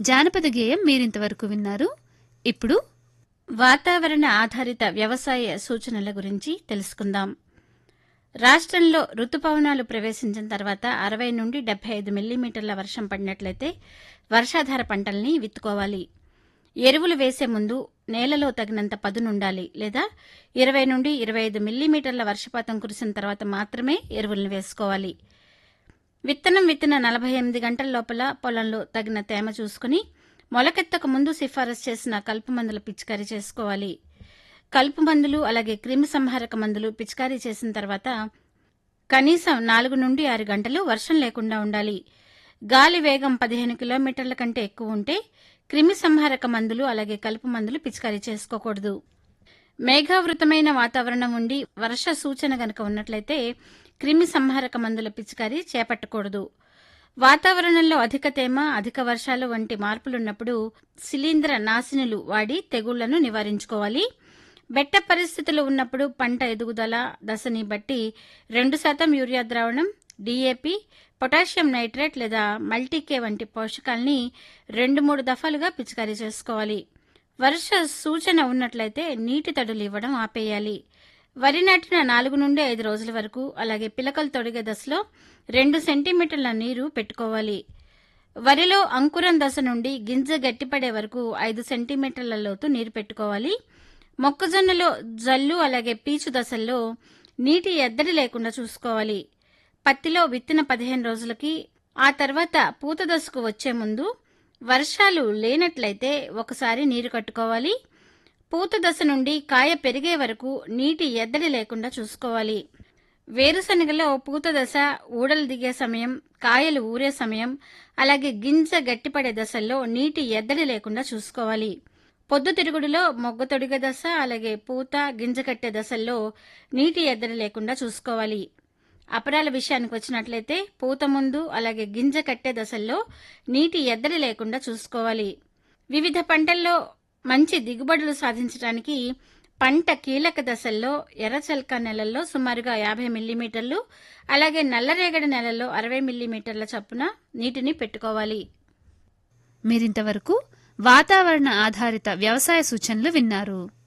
జానపద గేయం మీరింతవరకు విన్నారు ఇప్పుడు వాతావరణ ఆధారిత వ్యవసాయ సూచనల గురించి తెలుసుకుందాం రాష్ట్రంలో రుతుపవనాలు ప్రవేశించిన తర్వాత అరవై నుండి డెబ్బై ఐదు మిల్లీమీటర్ల వర్షం పడినట్లయితే వర్షాధార పంటల్ని విత్తుకోవాలి ఎరువులు వేసే ముందు నేలలో తగినంత పదునుండాలి లేదా ఇరవై నుండి ఇరవై ఐదు మిల్లీమీటర్ల వర్షపాతం కురిసిన తర్వాత మాత్రమే ఎరువులను వేసుకోవాలి విత్తనం విత్తిన నలభై ఎనిమిది గంటల లోపల పొలంలో తగిన తేమ చూసుకుని మొలకెత్తక ముందు సిఫారసు చేసిన కలుపు మందుల పిచికారీ చేసుకోవాలి కలుపు మందులు అలాగే క్రిమి సంహారక మందులు పిచికారీ చేసిన తర్వాత కనీసం నాలుగు నుండి ఆరు గంటలు వర్షం లేకుండా ఉండాలి గాలి వేగం పదిహేను కిలోమీటర్ల కంటే ఎక్కువ ఉంటే క్రిమి సంహారక మందులు అలాగే కలుపు మందులు పిచికారీ చేసుకోకూడదు మేఘావృతమైన వాతావరణం ఉండి వర్ష సూచన గనక ఉన్నట్లయితే క్రిమి సంహారక మందుల పిచికారీ చేపట్టకూడదు వాతావరణంలో అధిక తేమ అధిక వర్షాలు వంటి మార్పులున్నప్పుడు శిలీంద్ర నాశినులు వాడి తెగుళ్లను నివారించుకోవాలి బెట్ట పరిస్థితులు ఉన్నప్పుడు పంట ఎదుగుదల దశని బట్టి రెండు శాతం యూరియా ద్రావణం డీఏపీ పొటాషియం నైట్రేట్ లేదా మల్టీకే వంటి పోషకాల్ని రెండు మూడు దఫాలుగా పిచికారీ చేసుకోవాలి వర్ష సూచన ఉన్నట్లయితే నీటి తడులు ఇవ్వడం ఆపేయాలి వరి నాటిన నాలుగు నుండి ఐదు రోజుల వరకు అలాగే పిలకలు తొడిగే దశలో రెండు సెంటీమీటర్ల నీరు పెట్టుకోవాలి వరిలో అంకురం దశ నుండి గింజ గట్టిపడే వరకు ఐదు సెంటీమీటర్ల లోతు నీరు పెట్టుకోవాలి మొక్కజొన్నలో జల్లు అలాగే పీచు దశల్లో నీటి ఎద్దడి లేకుండా చూసుకోవాలి పత్తిలో విత్తిన పదిహేను రోజులకి ఆ తర్వాత పూత దశకు వచ్చే ముందు వర్షాలు లేనట్లయితే ఒకసారి నీరు కట్టుకోవాలి పూత దశ నుండి కాయ పెరిగే వరకు నీటి ఎద్దడి లేకుండా చూసుకోవాలి వేరుశనగలో పూత దశ ఊడలు దిగే సమయం కాయలు ఊరే సమయం అలాగే గింజ గట్టిపడే దశల్లో నీటి ఎద్దడి లేకుండా చూసుకోవాలి పొద్దుతిరుగుడులో మొగ్గ తొడిగే దశ అలాగే పూత గింజ కట్టే దశల్లో నీటి ఎద్దడి లేకుండా చూసుకోవాలి అపరాల విషయానికి వచ్చినట్లయితే పూత ముందు అలాగే గింజ కట్టే దశల్లో నీటి ఎద్దడి లేకుండా చూసుకోవాలి వివిధ పంటల్లో మంచి దిగుబడులు సాధించడానికి పంట కీలక దశల్లో ఎర్రచల్క నెలల్లో సుమారుగా యాభై మిల్లీమీటర్లు అలాగే నల్లరేగడి నెలల్లో అరవై మిల్లీమీటర్ల చొప్పున నీటిని పెట్టుకోవాలి మీరింతవరకు వాతావరణ ఆధారిత వ్యవసాయ సూచనలు విన్నారు